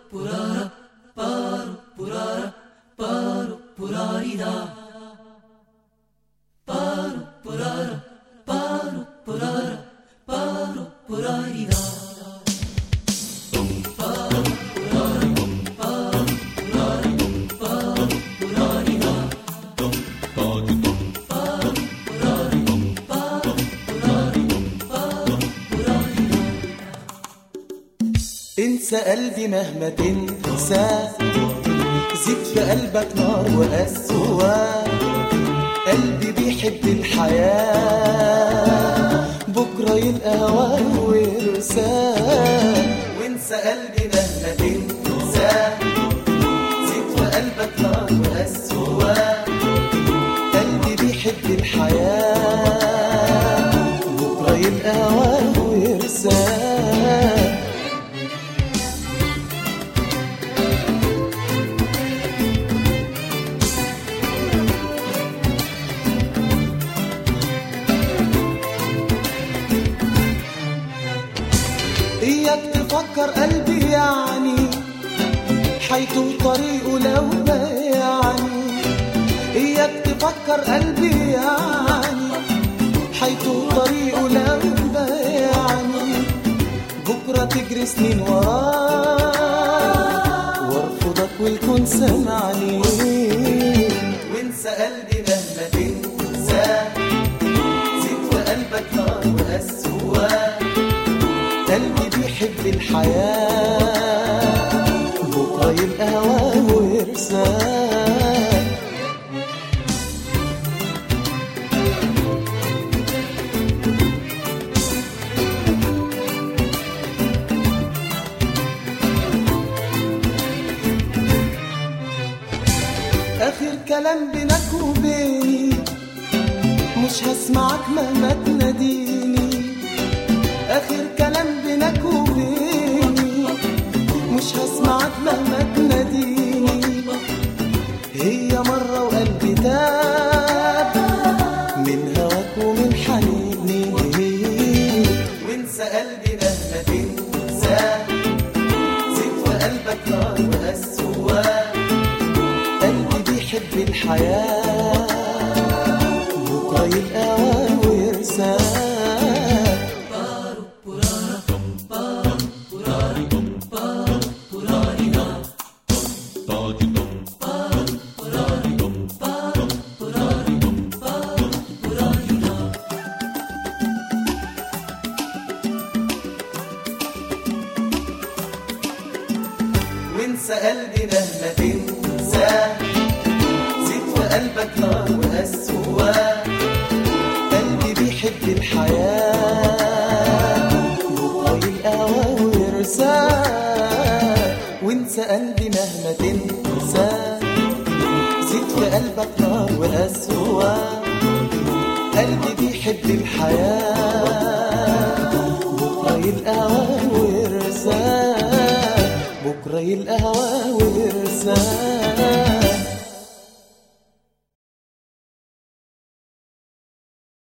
انسى قلبي مهما تنسى زيد في قلبك نار وقسوة قلبي بيحب الحياة بكرة يلقى هواه ويرساه وانسى قلبي مهما تنسى زيد في قلبك نار وقسوة قلبي بيحب الحياة بكرة يلقى هواه ويرساه إياك تفكر قلبي يعني حيطول طريقه لو يعني إياك تفكر قلبي يعني حيطول طريقه لو يعني بكرة تجري سنين وراه وارفضك والكون سمعني وانسى قلبي مهما تنسى زيد في قلبك نار وقسوة قلبي بيحب الحياة بكرة يبقى هواه ويرساه آخر كلام بينك وبيني مش هسمعك مهما تناديني آخر كلام بينك وبيني مش هسمعك مهما تناديني هي مرة وقلبي تاب من هواك ومن حنيني وانسى قلبي مهما تنسى زيد في قلبك نار وقسوة قلبي بيحب الحياة بكرة يبقى هواه ويرساه وانسى قلبي مهما تنسى زيد في قلبك نار وقسوة قلبي بيحب الحياة بكرة يلقى هواه ويرساه وانسى قلبي مهما تنسى زيد في قلبك نار وقسوة قلبي بيحب الحياة بكرة يلقى هواه ويرساه بكرة يلقى هواه ويرساه